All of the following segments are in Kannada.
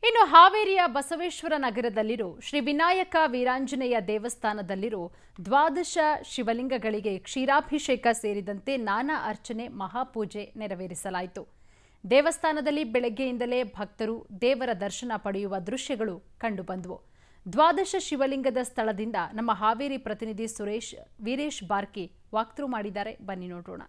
ಇನ್ನು ಹಾವೇರಿಯ ಬಸವೇಶ್ವರ ನಗರದಲ್ಲಿರೋ ಶ್ರೀ ವಿನಾಯಕ ವೀರಾಂಜನೇಯ ದೇವಸ್ಥಾನದಲ್ಲಿರೋ ದ್ವಾದಶ ಶಿವಲಿಂಗಗಳಿಗೆ ಕ್ಷೀರಾಭಿಷೇಕ ಸೇರಿದಂತೆ ನಾನಾ ಅರ್ಚನೆ ಮಹಾಪೂಜೆ ನೆರವೇರಿಸಲಾಯಿತು ದೇವಸ್ಥಾನದಲ್ಲಿ ಬೆಳಗ್ಗೆಯಿಂದಲೇ ಭಕ್ತರು ದೇವರ ದರ್ಶನ ಪಡೆಯುವ ದೃಶ್ಯಗಳು ಕಂಡುಬಂದವು ದ್ವಾದಶ ಶಿವಲಿಂಗದ ಸ್ಥಳದಿಂದ ನಮ್ಮ ಹಾವೇರಿ ಪ್ರತಿನಿಧಿ ಸುರೇಶ್ ವೀರೇಶ್ ಬಾರ್ಕಿ ವಾಕ್ಥ್ರೂ ಮಾಡಿದ್ದಾರೆ ಬನ್ನಿ ನೋಡೋಣ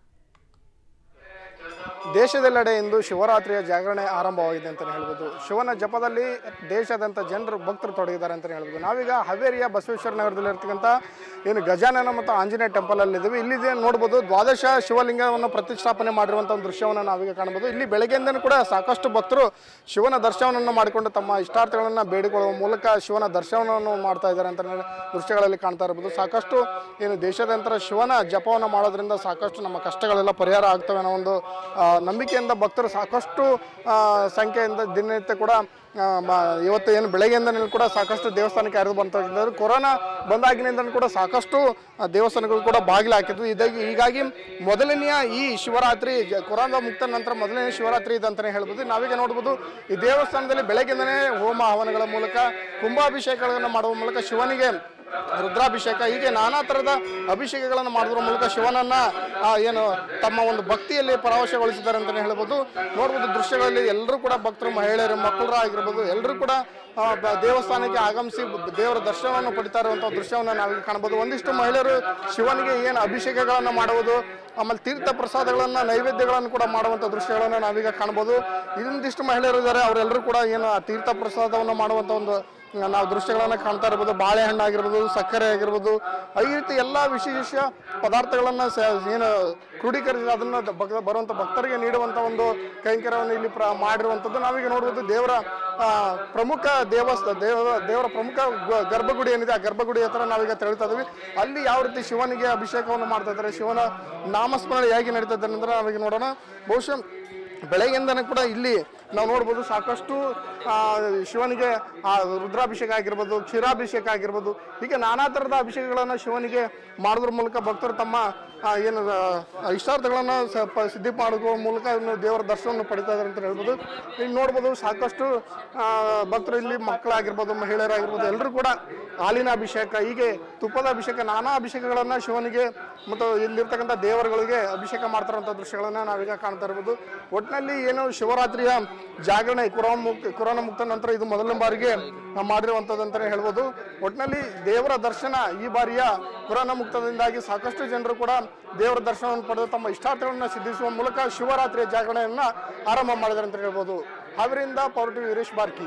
ದೇಶದೆಲ್ಲೆಡೆ ಇಂದು ಶಿವರಾತ್ರಿಯ ಜಾಗರಣೆ ಆರಂಭವಾಗಿದೆ ಅಂತಲೇ ಹೇಳ್ಬೋದು ಶಿವನ ಜಪದಲ್ಲಿ ದೇಶಾದ್ಯಂತ ಜನರು ಭಕ್ತರು ತೊಡಗಿದ್ದಾರೆ ಅಂತಲೇ ಹೇಳ್ಬೋದು ನಾವೀಗ ಹಾವೇರಿಯ ಬಸವೇಶ್ವರ ನಗರದಲ್ಲಿ ಇರ್ತಕ್ಕಂಥ ಏನು ಗಜಾನನ ಮತ್ತು ಆಂಜನೇಯ ಟೆಂಪಲ್ ಅಲ್ಲಿ ಇದ್ದೀವಿ ಇಲ್ಲಿ ನೋಡ್ಬೋದು ದ್ವಾದಶ ಶಿವಲಿಂಗವನ್ನು ಪ್ರತಿಷ್ಠಾಪನೆ ಮಾಡಿರುವಂಥ ಒಂದು ದೃಶ್ಯವನ್ನು ನಾವೀಗ ಕಾಣಬಹುದು ಇಲ್ಲಿ ಬೆಳಗ್ಗೆಯಿಂದನೂ ಕೂಡ ಸಾಕಷ್ಟು ಭಕ್ತರು ಶಿವನ ದರ್ಶನವನ್ನು ಮಾಡಿಕೊಂಡು ತಮ್ಮ ಇಷ್ಟಾರ್ಥಗಳನ್ನು ಬೇಡಿಕೊಳ್ಳುವ ಮೂಲಕ ಶಿವನ ದರ್ಶನವನ್ನು ಮಾಡ್ತಾ ಇದ್ದಾರೆ ಅಂತ ದೃಶ್ಯಗಳಲ್ಲಿ ಕಾಣ್ತಾ ಇರ್ಬೋದು ಸಾಕಷ್ಟು ಏನು ದೇಶಾದ್ಯಂತರ ಶಿವನ ಜಪವನ್ನು ಮಾಡೋದ್ರಿಂದ ಸಾಕಷ್ಟು ನಮ್ಮ ಕಷ್ಟಗಳೆಲ್ಲ ಪರಿಹಾರ ಆಗ್ತವೆ ಅನ್ನೋ ಒಂದು ಆ, ನಂಬಿಕೆಯಿಂದ ಭಕ್ತರು ಸಾಕಷ್ಟು ಆ, ಸಂಖ್ಯೆಯಿಂದ ದಿನನಿತ್ಯ ಕೂಡ ಆ, ಮ- ಇವತ್ತು ಏನು ಬೆಳಗ್ಗೆಯಿಂದನೂ ಕೂಡ ಸಾಕಷ್ಟು ದೇವಸ್ಥಾನಕ್ಕೆ ಹರಿದು ಬಂತಾರೆ ಕೊರೋನಾ ಬಂದಾಗಿನಿಂದ ಕೂಡ ಸಾಕಷ್ಟು ಆ, ದೇವಸ್ಥಾನಗಳು ಕೂಡ ಬಾಗಿಲು ಹಾಕಿದ್ವು ಇದಾಗಿ ಹೀಗಾಗಿ ಮೊದಲನೆಯ ಈ ಶಿವರಾತ್ರಿ ಜ- ಕೊರೋನಾ ಮುಕ್ತ ನಂತರ ಮೊದಲನೇ ಶಿವರಾತ್ರಿ ಇದೆ ಅಂತಲೇ ಹೇಳ್ಬೋದು ನಾವೀಗ ನೋಡ್ಬೋದು ಈ ದೇವಸ್ಥಾನದಲ್ಲಿ ಬೆಳಗ್ಗೆಯಿಂದನೇ ಹೋಮ ಹವನಗಳ ಮೂಲಕ ಕುಂಭಾಭಿಷೇಕಗಳನ್ನು ಮಾಡುವ ಮೂಲಕ ಶಿವನಿಗೆ ರುದ್ರಾಭಿಷೇಕ ಹೀಗೆ ನಾನಾ ಥರದ ಅಭಿಷೇಕಗಳನ್ನು ಮಾಡೋದ್ರ ಮೂಲಕ ಶಿವನನ್ನ ಆ, ಏನು ತಮ್ಮ ಒಂದು ಭಕ್ತಿಯಲ್ಲಿ ಪರವಶಗೊಳಿಸಿದ್ದಾರೆ ಅಂತಲೇ ಹೇಳ್ಬೋದು ನೋಡ್ಬೋದು ದೃಶ್ಯಗಳಲ್ಲಿ ಎಲ್ಲರೂ ಕೂಡ ಭಕ್ತರು ಮಹಿಳೆಯರು ಮಕ್ಕಳು ಆಗಿರ್ಬೋದು ಎಲ್ಲರೂ ಕೂಡ ಆ, ಬ- ದೇವಸ್ಥಾನಕ್ಕೆ ಆಗಮಿಸಿ ಬ- ದೇವರ ದರ್ಶನವನ್ನು ಪಡಿತಾ ಇರುವಂಥ ದೃಶ್ಯವನ್ನು ನಾವೀಗ ಕಾಣಬಹುದು ಒಂದಿಷ್ಟು ಮಹಿಳೆಯರು ಶಿವನಿಗೆ ಏನು ಅಭಿಷೇಕಗಳನ್ನು ಮಾಡುವುದು ಆಮೇಲೆ ತೀರ್ಥ ಪ್ರಸಾದಗಳನ್ನು ನೈವೇದ್ಯಗಳನ್ನು ಕೂಡ ಮಾಡುವಂಥ ದೃಶ್ಯಗಳನ್ನು ನಾವೀಗ ಕಾಣ್ಬೋದು ಇನ್ನೊಂದಿಷ್ಟು ಮಹಿಳೆಯರು ಇದ್ದಾರೆ ಅವರೆಲ್ಲರೂ ಕೂಡ ಏನು ಆ ತೀರ್ಥ ಪ್ರಸಾದವನ್ನು ಮಾಡುವಂಥ ಒಂದು ನಾವು ದೃಶ್ಯಗಳನ್ನು ಕಾಣ್ತಾ ಇರ್ಬೋದು ಬಾಳೆಹಣ್ಣು ಆಗಿರ್ಬೋದು ಸಕ್ಕರೆ ಆಗಿರ್ಬೋದು ಈ ರೀತಿ ಎಲ್ಲ ವಿಶೇಷ ಪದಾರ್ಥಗಳನ್ನು ಸ ಏನು ಕ್ರೋಢೀಕರಿಸಿ ಅದನ್ನು ಭಕ್ ಬರುವಂಥ ಭಕ್ತರಿಗೆ ನೀಡುವಂಥ ಒಂದು ಕೈಂಕರ್ಯವನ್ನು ಇಲ್ಲಿ ಪ್ರ ಮಾಡಿರುವಂಥದ್ದು ನಾವೀಗ ನೋಡ್ಬೋದು ದೇವರ ಆ, ಪ್ರಮುಖ ದೇವಸ್ಥ ದೇವ ದೇವರ ಪ್ರಮುಖ ಗ- ಗರ್ಭಗುಡಿ ಏನಿದೆ ಆ ಗರ್ಭಗುಡಿ ಹತ್ರ ನಾವೀಗ ತೆರಳ್ತಾ ಇದ್ದೀವಿ ಅಲ್ಲಿ ಯಾವ ರೀತಿ ಶಿವನಿಗೆ ಅಭಿಷೇಕವನ್ನು ಮಾಡ್ತಾ ಇದ್ದಾರೆ ಶಿವನ ನಾಮಸ್ಮರಣೆ ಹೇಗೆ ನಡೀತಾ ಇದ್ದಾರೆ ಅಂದ್ರೆ ನಾವೀಗ ನೋಡೋಣ ಬಹುಶಃ ಬೆಳಗ್ಗೆಯಿಂದನೇ ಕೂಡ ಇಲ್ಲಿ ನಾವು ನೋಡ್ಬೋದು ಸಾಕಷ್ಟು ಆ, ಶಿವನಿಗೆ ಆ ರುದ್ರಾಭಿಷೇಕ ಆಗಿರ್ಬೋದು ಕ್ಷೀರಾಭಿಷೇಕ ಆಗಿರ್ಬೋದು ಹೀಗೆ ನಾನಾ ಥರದ ಅಭಿಷೇಕಗಳನ್ನು ಶಿವನಿಗೆ ಮಾಡೋದ್ರ ಮೂಲಕ ಭಕ್ತರು ತಮ್ಮ ಆ, ಏನು ಆ, ಇಷ್ಟಾರ್ಥಗಳನ್ನು ಸ- ಪ- ಸಿದ್ಧಿ ಮಾಡುವ ಮೂಲಕ ಇನ್ನು ದೇವರ ದರ್ಶನವನ್ನು ಪಡಿತಾ ಇದ್ದಾರೆ ಅಂತ ಹೇಳ್ಬೋದು ಈಗ ನೋಡ್ಬೋದು ಸಾಕಷ್ಟು ಆ, ಭಕ್ತರು ಇಲ್ಲಿ ಮಕ್ಕಳಾಗಿರ್ಬೋದು ಮಹಿಳೆಯರಾಗಿರ್ಬೋದು ಎಲ್ಲರೂ ಕೂಡ ಹಾಲಿನ ಅಭಿಷೇಕ ಹೀಗೆ ತುಪ್ಪದ ಅಭಿಷೇಕ ನಾನಾ ಅಭಿಷೇಕಗಳನ್ನು ಶಿವನಿಗೆ ಮತ್ತು ಇಲ್ಲಿರ್ತಕ್ಕಂಥ ದೇವರುಗಳಿಗೆ ಅಭಿಷೇಕ ಮಾಡ್ತಾರಂಥ ದೃಶ್ಯಗಳನ್ನು ನಾವೀಗ ಕಾಣ್ತಾ ಇರ್ಬೋದು ಒಟ್ಟಿನಲ್ಲಿ ಏನು ಶಿವರಾತ್ರಿಯ ಜಾಗರಣೆ ಕೊರೋನಾ ಮುಕ್ತ ಕೊರೋನಾ ಮುಕ್ತ ನಂತರ ಇದು ಮೊದಲನೇ ಬಾರಿಗೆ ನಾವು ಮಾಡಿರುವಂಥದ್ದು ಅಂತಲೇ ಹೇಳ್ಬೋದು ಒಟ್ಟಿನಲ್ಲಿ ದೇವರ ದರ್ಶನ ಈ ಬಾರಿಯ ಕೊರೋನಾ ಮುಕ್ತದಿಂದಾಗಿ ಸಾಕಷ್ಟು ಜನರು ಕೂಡ ದೇವರ ದರ್ಶನವನ್ನು ಪಡೆದು ತಮ್ಮ ಇಷ್ಟಾರ್ಥಗಳನ್ನು ಸಿದ್ಧಿಸುವ ಮೂಲಕ ಶಿವರಾತ್ರಿಯ ಜಾಗರಣೆಯನ್ನು ಆರಂಭ ಮಾಡಿದ್ದಾರೆ ಅಂತ ಹೇಳ್ಬೋದು ಹಾವೇರಿಯಿಂದ ಪೌರ್ಟಿ ವೀರೇಶ್ ಬಾರ್ಕಿ